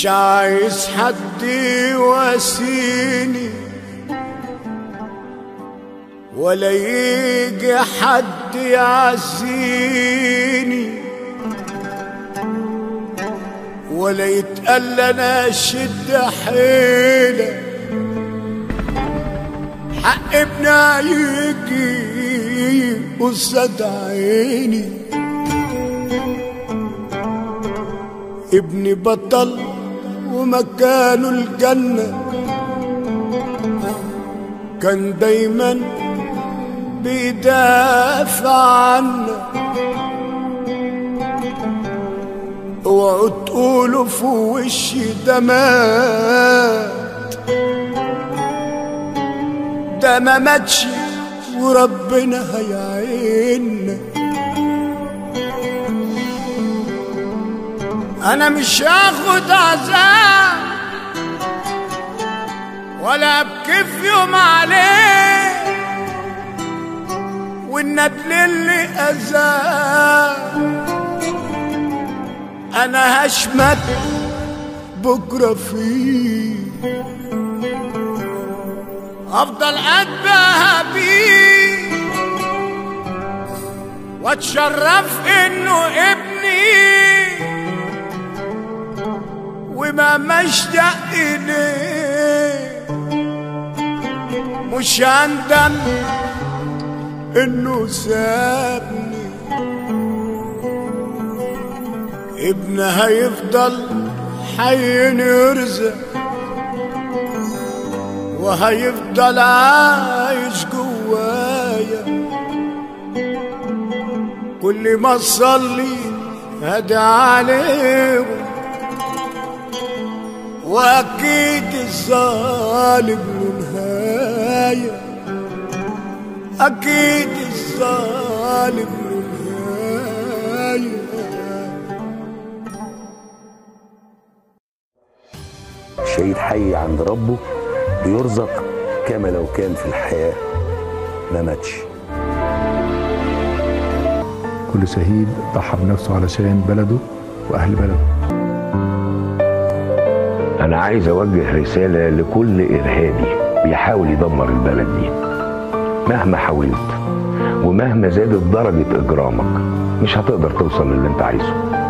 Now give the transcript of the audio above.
مش عايز حد يواسيني ولا يجي حد يعزيني ولا يتقال انا شد حيله حق ابني يجي قصاد عيني ابني بطل ومكانه الجنة كان دايما بيدافع عنا اوعوا تقولوا في وشي ده مات ده ما ماتش وربنا هيعيننا انا مش هاخد عذاب ولا ابكي في يوم عليه والندل اللي اذاه انا هشمت بكره فيه افضل اتباهى بيه واتشرف انه ابني وما مشتاق اليه مش هندم انه سابني ابن هيفضل حي يرزق وهيفضل عايش جوايا كل ما اصلي هدعي عليهم واكيد الظالم له نهايه اكيد الظالم له نهايه الشهيد حي عند ربه بيرزق كما لو كان في الحياة ما ماتش كل شهيد ضحى بنفسه علشان بلده وأهل بلده أنا عايز أوجه رسالة لكل إرهابي بيحاول يدمر البلد دي مهما حاولت ومهما زادت درجة إجرامك مش هتقدر توصل للي أنت عايزه